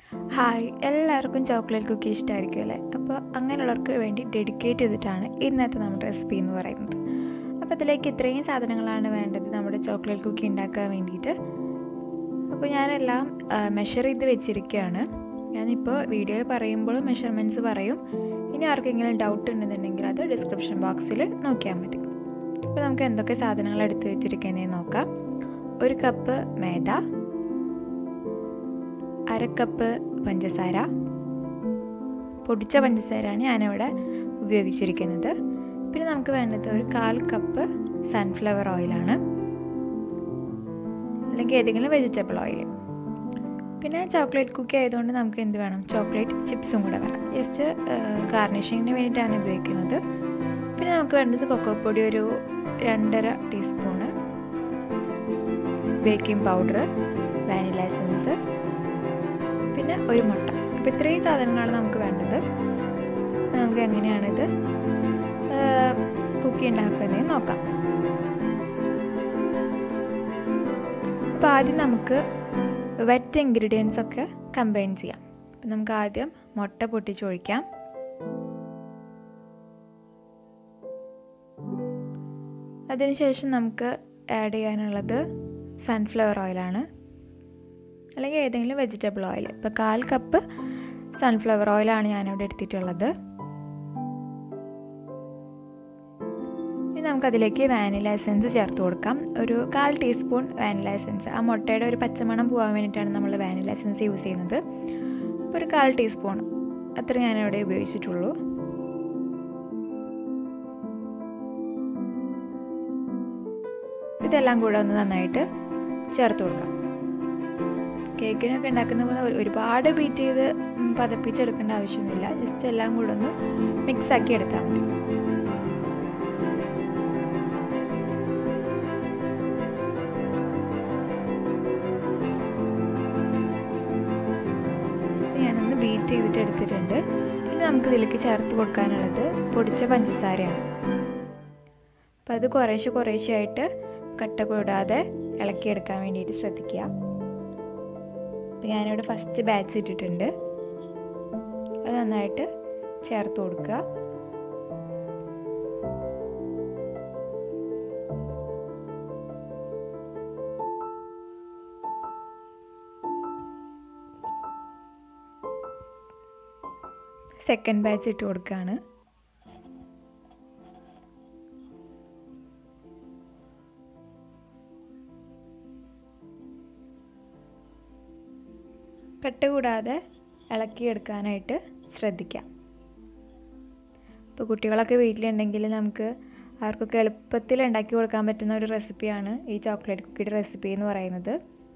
hi എല്ലാവർക്കും chocolate Kuki ഇഷ്ടമായിരിക്കും അല്ലേ അപ്പോൾ അങ്ങനെയുള്ളവർക്ക് വേണ്ടി ഡെഡിക്കേറ്റ് ചെയ്തിട്ടാണ് ഇന്നത്തെ നമ്മുടെ റെസിപ്പി എന്ന് പറയുന്നത് അപ്പോൾ ഇതിലേക്ക് ഇത്രയും സാധനങ്ങളാണ് വേണ്ടത് നമ്മുടെ ചോക്ലേറ്റ് കുക്കി ഉണ്ടാക്കാൻ വേണ്ടിയിട്ട് അപ്പോൾ ഞാനെല്ലാം മെഷർ ചെയ്ത് വെച്ചിരിക്കുകയാണ് ഞാനിപ്പോൾ വീഡിയോയിൽ പറയുമ്പോൾ മെഷർമെൻറ്റ്സ് പറയും ഇനി ആർക്കെങ്കിലും ഡൗട്ട് ഉണ്ടെന്നുണ്ടെങ്കിൽ അത് ഡിസ്ക്രിപ്ഷൻ ബോക്സിൽ നോക്കിയാൽ മതി അപ്പോൾ നമുക്ക് എന്തൊക്കെ സാധനങ്ങൾ എടുത്ത് വെച്ചിരിക്കുന്നതെന്ന് നോക്കാം ഒരു കപ്പ് മേദ അര കപ്പ് പഞ്ചസാര പൊടിച്ച പഞ്ചസാരയാണ് ഞാനിവിടെ ഉപയോഗിച്ചിരിക്കുന്നത് പിന്നെ നമുക്ക് വേണ്ടത് ഒരു കാൽ കപ്പ് സൺഫ്ലവർ ഓയിലാണ് അല്ലെങ്കിൽ ഏതെങ്കിലും വെജിറ്റബിൾ ഓയിൽ പിന്നെ ചോക്ലേറ്റ് കുക്കി ആയതുകൊണ്ട് നമുക്ക് എന്ത് വേണം ചോക്ലേറ്റ് ചിപ്സും കൂടെ വേണം ജസ്റ്റ് ഗാർണിഷിങ്ങിന് വേണ്ടിയിട്ടാണ് ഉപയോഗിക്കുന്നത് പിന്നെ നമുക്ക് വേണ്ടത് കൊക്കോ പൊടി ഒരു രണ്ടര teaspoon baking powder vanilla essence പിന്നെ ഒരു മുട്ട അപ്പോൾ ഇത്രയും സാധനങ്ങളാണ് നമുക്ക് വേണ്ടത് നമുക്ക് എങ്ങനെയാണിത് കുക്കി ഉണ്ടാക്കുന്നതെന്ന് നോക്കാം അപ്പോൾ ആദ്യം നമുക്ക് വെറ്റ് ഇൻഗ്രീഡിയൻസ് ഒക്കെ കമ്പൈൻ ചെയ്യാം അപ്പം നമുക്ക് ആദ്യം മുട്ട പൊട്ടിച്ചൊഴിക്കാം അതിനുശേഷം നമുക്ക് ആഡ് ചെയ്യാനുള്ളത് സൺഫ്ലവർ ഓയിലാണ് അല്ലെങ്കിൽ ഏതെങ്കിലും വെജിറ്റബിൾ ഓയിൽ ഇപ്പോൾ കാൽ കപ്പ് സൺഫ്ലവർ ഓയിലാണ് ഞാനിവിടെ എടുത്തിട്ടുള്ളത് ഇനി നമുക്കതിലേക്ക് വാനില എസൻസ് ചേർത്ത് കൊടുക്കാം ഒരു കാൽ ടീസ്പൂൺ വാനില എസൻസ് ആ മുട്ടയുടെ ഒരു പച്ചമണം പോകാൻ വേണ്ടിയിട്ടാണ് നമ്മൾ വാനില എസൻസ് യൂസ് ചെയ്യുന്നത് അപ്പോൾ ഒരു കാൽ ടീസ്പൂൺ അത്ര ഞാനിവിടെ ഉപയോഗിച്ചിട്ടുള്ളൂ ഇതെല്ലാം കൂടെ ഒന്ന് നന്നായിട്ട് ചേർത്ത് കൊടുക്കാം കേക്കിനൊക്കെ ഉണ്ടാക്കുന്ന പോലെ ഒരുപാട് ബീറ്റ് ചെയ്ത് പതപ്പിച്ചെടുക്കേണ്ട ആവശ്യമൊന്നുമില്ല ജസ്റ്റ് എല്ലാം കൂടെ ഒന്ന് മിക്സ് ആക്കി എടുത്താൽ മതി ഞാനൊന്ന് ബീറ്റ് ചെയ്തിട്ട് എടുത്തിട്ടുണ്ട് ഇനി നമുക്ക് ഇതിലേക്ക് ചേർത്ത് കൊടുക്കാനുള്ളത് പൊടിച്ച പഞ്ചസാരയാണ് അപ്പം അത് കുറേശ്ശെ കുറേശ്ശെ ആയിട്ട് കട്ട കൂടാതെ ഇളക്കിയെടുക്കാൻ വേണ്ടിയിട്ട് ശ്രദ്ധിക്കുക അപ്പം ഞാനിവിടെ ഫസ്റ്റ് ബാച്ച് ഇട്ടിട്ടുണ്ട് അത് നന്നായിട്ട് ചേർത്ത് കൊടുക്കുക സെക്കൻഡ് ബാച്ച് ഇട്ട് കൊടുക്കുകയാണ് കട്ട കൂടാതെ ഇളക്കിയെടുക്കാനായിട്ട് ശ്രദ്ധിക്കാം ഇപ്പോൾ കുട്ടികളൊക്കെ വീട്ടിലുണ്ടെങ്കിൽ നമുക്ക് അവർക്കൊക്കെ എളുപ്പത്തിൽ ഉണ്ടാക്കി കൊടുക്കാൻ പറ്റുന്ന ഒരു റെസിപ്പിയാണ് ഈ ചോക്ലേറ്റ് കുക്കിയുടെ റെസിപ്പി എന്ന് പറയുന്നത്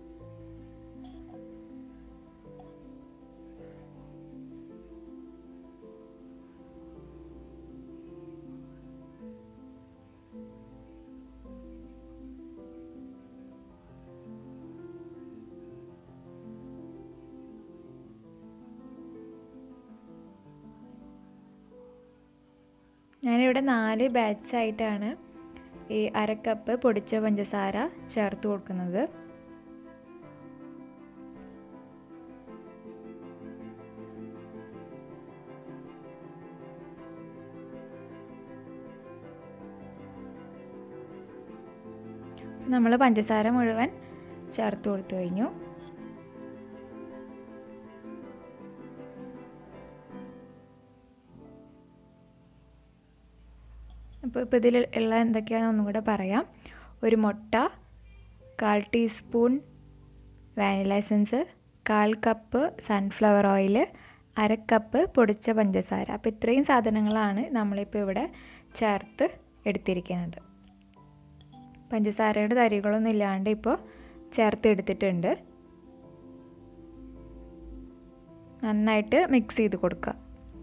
ഞാനിവിടെ നാല് ബാച്ചായിട്ടാണ് ഈ അരക്കപ്പ് പൊടിച്ച പഞ്ചസാര ചേർത്ത് കൊടുക്കുന്നത് നമ്മൾ പഞ്ചസാര മുഴുവൻ ചേർത്ത് കൊടുത്തു കഴിഞ്ഞു അപ്പോൾ ഇപ്പോൾ ഇതിൽ ഉള്ള എന്തൊക്കെയാണെന്ന് ഒന്നും കൂടെ പറയാം ഒരു മുട്ട കാൽ ടീസ്പൂൺ വാനില എസൻസ് കാൽ കപ്പ് സൺഫ്ലവർ ഓയിൽ അര കപ്പ് പൊടിച്ച പഞ്ചസാര അപ്പോൾ ഇത്രയും സാധനങ്ങളാണ് നമ്മളിപ്പോൾ ഇവിടെ ചേർത്ത് എടുത്തിരിക്കുന്നത് പഞ്ചസാരയുടെ തരികളൊന്നും ഇല്ലാണ്ട് ഇപ്പോൾ ചേർത്ത് എടുത്തിട്ടുണ്ട് നന്നായിട്ട് മിക്സ് ചെയ്ത് കൊടുക്കുക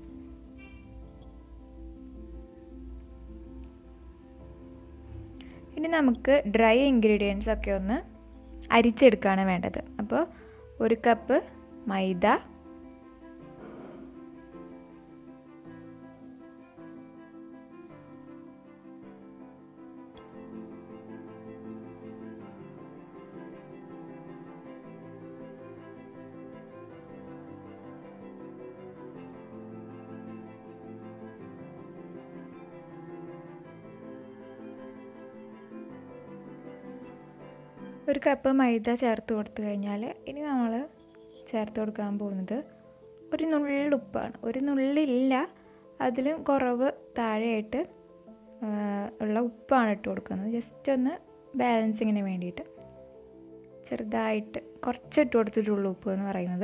ഇനി നമുക്ക് ഡ്രൈ ഇൻഗ്രീഡിയൻസ് ഒക്കെ ഒന്ന് അരിച്ചെടുക്കുകയാണ് വേണ്ടത് അപ്പോൾ ഒരു കപ്പ് മൈദ ഒരു കപ്പ് മൈദ ചേർത്ത് കൊടുത്തു കഴിഞ്ഞാൽ ഇനി നമ്മൾ ചേർത്ത് കൊടുക്കാൻ പോകുന്നത് ഒരു നുള്ളുപ്പാണ് ഒരു നുള്ളില്ല അതിലും കുറവ് താഴെയായിട്ട് ഉള്ള ഉപ്പാണ് ഇട്ട് കൊടുക്കുന്നത് ജസ്റ്റ് ഒന്ന് ബാലൻസിങ്ങിന് വേണ്ടിയിട്ട് ചെറുതായിട്ട് കുറച്ച് ഇട്ട് കൊടുത്തിട്ടുള്ള ഉപ്പ് എന്ന് പറയുന്നത്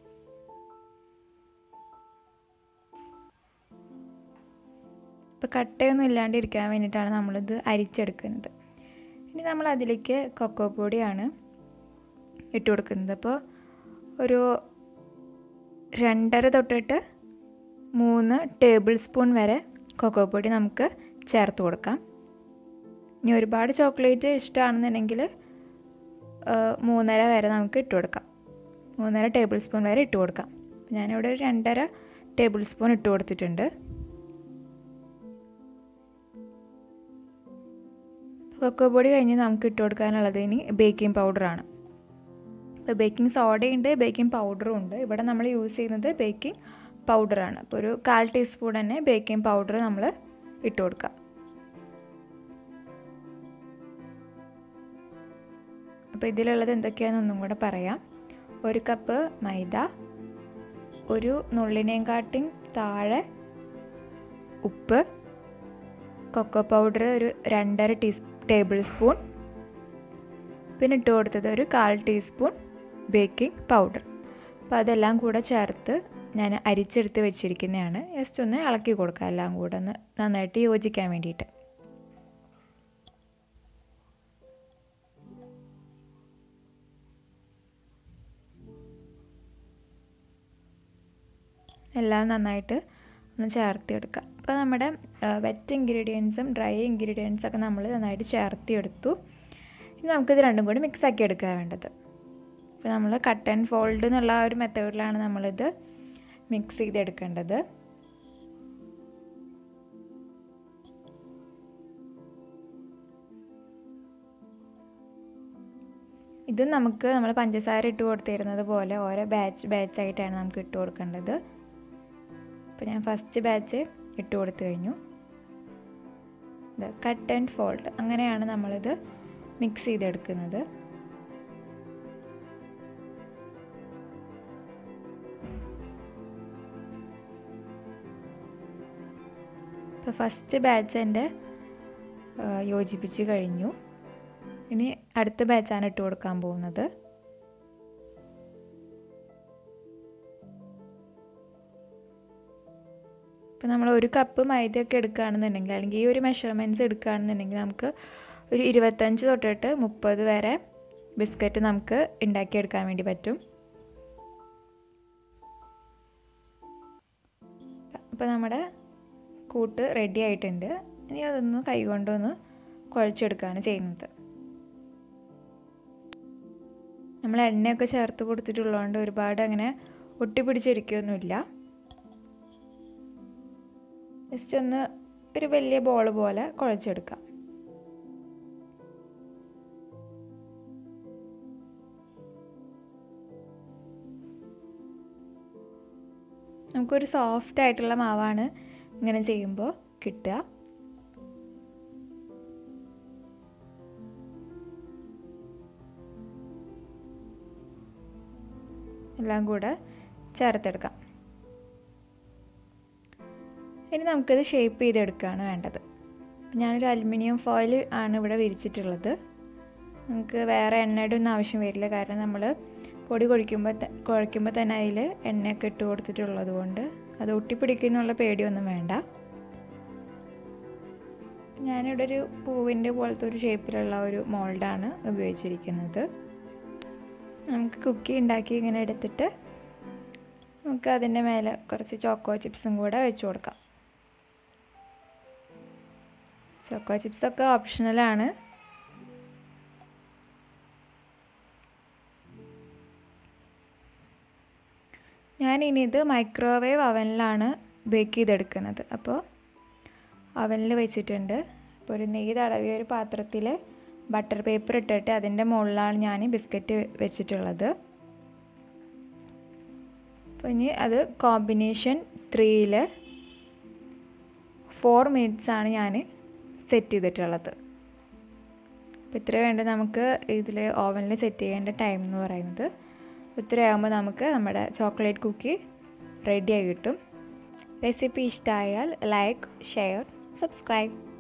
ഇപ്പോൾ കട്ടയൊന്നും ഇല്ലാണ്ടിരിക്കാൻ വേണ്ടിയിട്ടാണ് നമ്മളിത് അരിച്ചെടുക്കുന്നത് ഇനി നമ്മൾ അതിലേക്ക് കൊക്കോ പൊടിയാണ് ഇട്ട് കൊടുക്കുന്നത് അപ്പോൾ ഒരു രണ്ടര തൊട്ടിട്ട് മൂന്ന് ടേബിൾ സ്പൂൺ വരെ കൊക്കോ പൊടി നമുക്ക് ചേർത്ത് കൊടുക്കാം ഇനി ഒരുപാട് ചോക്ലേറ്റ് ഇഷ്ടമാണെന്നുണ്ടെങ്കിൽ മൂന്നര വരെ നമുക്ക് ഇട്ട് കൊടുക്കാം മൂന്നര ടേബിൾ സ്പൂൺ വരെ ഇട്ട് കൊടുക്കാം ഞാനിവിടെ ഒരു രണ്ടര ടേബിൾ സ്പൂൺ ഇട്ട് കൊടുത്തിട്ടുണ്ട് കൊക്കോ പൊടി കഴിഞ്ഞ് നമുക്ക് ഇട്ട് കൊടുക്കാനുള്ളത് ഇനി ബേക്കിംഗ് പൗഡറാണ് ഇപ്പോൾ ബേക്കിംഗ് സോഡയുണ്ട് ബേക്കിംഗ് പൗഡറും ഉണ്ട് ഇവിടെ നമ്മൾ യൂസ് ചെയ്യുന്നത് ബേക്കിംഗ് പൗഡറാണ് അപ്പോൾ ഒരു കാൽ ടീസ്പൂൺ തന്നെ ബേക്കിംഗ് പൗഡർ നമ്മൾ ഇട്ട് കൊടുക്കാം അപ്പോൾ ഇതിലുള്ളത് എന്തൊക്കെയാണെന്ന് ഒന്നും കൂടെ പറയാം ഒരു കപ്പ് മൈദ ഒരു നുള്ളിനേം കാട്ടിയും താഴെ ഉപ്പ് കൊക്കോ പൗഡർ ഒരു രണ്ടര ടീ ടേബിൾ സ്പൂൺ പിന്നെ ഇട്ട് കൊടുത്തത് ഒരു കാൽ ടീസ്പൂൺ ബേക്കിംഗ് പൗഡർ അപ്പോൾ അതെല്ലാം കൂടെ ചേർത്ത് ഞാൻ അരിച്ചെടുത്ത് വെച്ചിരിക്കുന്നതാണ് ജസ്റ്റ് ഒന്ന് ഇളക്കി കൊടുക്കുക എല്ലാം കൂടെ ഒന്ന് നന്നായിട്ട് യോജിക്കാൻ വേണ്ടിയിട്ട് എല്ലാം നന്നായിട്ട് ഒന്ന് ചേർത്തി എടുക്കുക അപ്പോൾ നമ്മുടെ വെറ്റ് ഇൻഗ്രീഡിയൻസും ഡ്രൈ ഇൻഗ്രീഡിയൻസും ഒക്കെ നമ്മൾ നന്നായിട്ട് ചേർത്തി എടുത്തു ഇനി നമുക്കിത് രണ്ടും കൂടി മിക്സ് ആക്കി എടുക്കുക വേണ്ടത് അപ്പോൾ നമ്മൾ കട്ട് ആൻഡ് ഫോൾഡ് എന്നുള്ള ആ ഒരു മെത്തേഡിലാണ് നമ്മളിത് മിക്സ് ചെയ്തെടുക്കേണ്ടത് ഇത് നമുക്ക് നമ്മൾ പഞ്ചസാര ഇട്ട് കൊടുത്തിരുന്നത് പോലെ ഓരോ ബാച്ച് ബാച്ചായിട്ടാണ് നമുക്ക് ഇട്ട് കൊടുക്കേണ്ടത് അപ്പോൾ ഞാൻ ഫസ്റ്റ് ബാച്ച് ഇട്ട് കൊടുത്തു കഴിഞ്ഞു ഇത് കട്ട് ആൻഡ് ഫോൾഡ് അങ്ങനെയാണ് നമ്മളിത് മിക്സ് ചെയ്തെടുക്കുന്നത് ഇപ്പോൾ ഫസ്റ്റ് ബാച്ച് എൻ്റെ യോജിപ്പിച്ച് കഴിഞ്ഞു ഇനി അടുത്ത ബാച്ചാണ് ഇട്ട് കൊടുക്കാൻ പോകുന്നത് ഇപ്പോൾ നമ്മൾ ഒരു കപ്പ് മൈദയൊക്കെ എടുക്കുകയാണെന്നുണ്ടെങ്കിൽ അല്ലെങ്കിൽ ഈ ഒരു മെഷർമെൻറ്റ്സ് എടുക്കുകയാണെന്നുണ്ടെങ്കിൽ നമുക്ക് ഒരു ഇരുപത്തഞ്ച് തൊട്ടിട്ട് മുപ്പത് വരെ ബിസ്ക്കറ്റ് നമുക്ക് ഉണ്ടാക്കിയെടുക്കാൻ വേണ്ടി പറ്റും അപ്പോൾ നമ്മുടെ കൂട്ട് റെഡി ആയിട്ടുണ്ട് ഇനി അതൊന്ന് കൈകൊണ്ടൊന്ന് കുഴച്ചെടുക്കുകയാണ് ചെയ്യുന്നത് നമ്മൾ എണ്ണയൊക്കെ ചേർത്ത് കൊടുത്തിട്ടുള്ളതുകൊണ്ട് ഒരുപാട് അങ്ങനെ ഒട്ടിപ്പിടിച്ചിരിക്കുകയൊന്നുമില്ല ജസ്റ്റ് ഒന്ന് ഒരു വലിയ ബോൾ പോലെ കുഴച്ചെടുക്കാം നമുക്കൊരു സോഫ്റ്റ് ആയിട്ടുള്ള മാവാണ് ഇങ്ങനെ ചെയ്യുമ്പോൾ കിട്ടുക എല്ലാം കൂടെ ചേർത്തെടുക്കാം ഇനി നമുക്കിത് ഷേപ്പ് ചെയ്തെടുക്കുകയാണ് വേണ്ടത് ഞാനൊരു അലുമിനിയം ഫോയിൽ ആണ് ഇവിടെ വിരിച്ചിട്ടുള്ളത് നമുക്ക് വേറെ എണ്ണയുടെ ഒന്നും ആവശ്യം വരില്ല കാരണം നമ്മൾ പൊടി കുഴിക്കുമ്പോൾ കുഴയ്ക്കുമ്പോൾ തന്നെ അതിൽ എണ്ണയൊക്കെ ഇട്ട് കൊടുത്തിട്ടുള്ളത് കൊണ്ട് അത് ഒട്ടിപ്പിടിക്കുന്നുള്ള പേടിയൊന്നും വേണ്ട ഞാനിവിടെ ഒരു പൂവിൻ്റെ പോലത്തെ ഒരു ഷേപ്പിലുള്ള ഒരു മോൾഡാണ് ഉപയോഗിച്ചിരിക്കുന്നത് നമുക്ക് കുക്കി ഉണ്ടാക്കി ഇങ്ങനെ എടുത്തിട്ട് നമുക്ക് അതിൻ്റെ മേലെ കുറച്ച് ചോക്കോ ചിപ്സും കൂടെ വെച്ച് കൊടുക്കാം ചോക്കോ ചിപ്സൊക്കെ ഓപ്ഷണലാണ് ഞാൻ ഇനി ഇത് മൈക്രോവേവ് അവനിലാണ് ബേക്ക് ചെയ്തെടുക്കുന്നത് അപ്പോൾ അവനിൽ വെച്ചിട്ടുണ്ട് അപ്പോൾ ഒരു നെയ്യ് തടവിയ ഒരു പാത്രത്തിൽ ബട്ടർ പേപ്പർ ഇട്ടിട്ട് അതിൻ്റെ മുകളിലാണ് ഞാൻ ബിസ്ക്കറ്റ് വെച്ചിട്ടുള്ളത് അപ്പോൾ ഇനി അത് കോമ്പിനേഷൻ ത്രീയിൽ ഫോർ മിനിറ്റ്സ് ആണ് ഞാൻ സെറ്റ് ചെയ്തിട്ടുള്ളത് അപ്പോൾ ഇത്ര വേണ്ട നമുക്ക് ഇതിൽ ഓവനിൽ സെറ്റ് ചെയ്യേണ്ട ടൈം എന്ന് പറയുന്നത് ഇത്രയാകുമ്പോൾ നമുക്ക് നമ്മുടെ ചോക്ലേറ്റ് കുക്കി റെഡിയായി കിട്ടും റെസിപ്പി ഇഷ്ടമായാൽ ലൈക്ക് ഷെയർ സബ്സ്ക്രൈബ്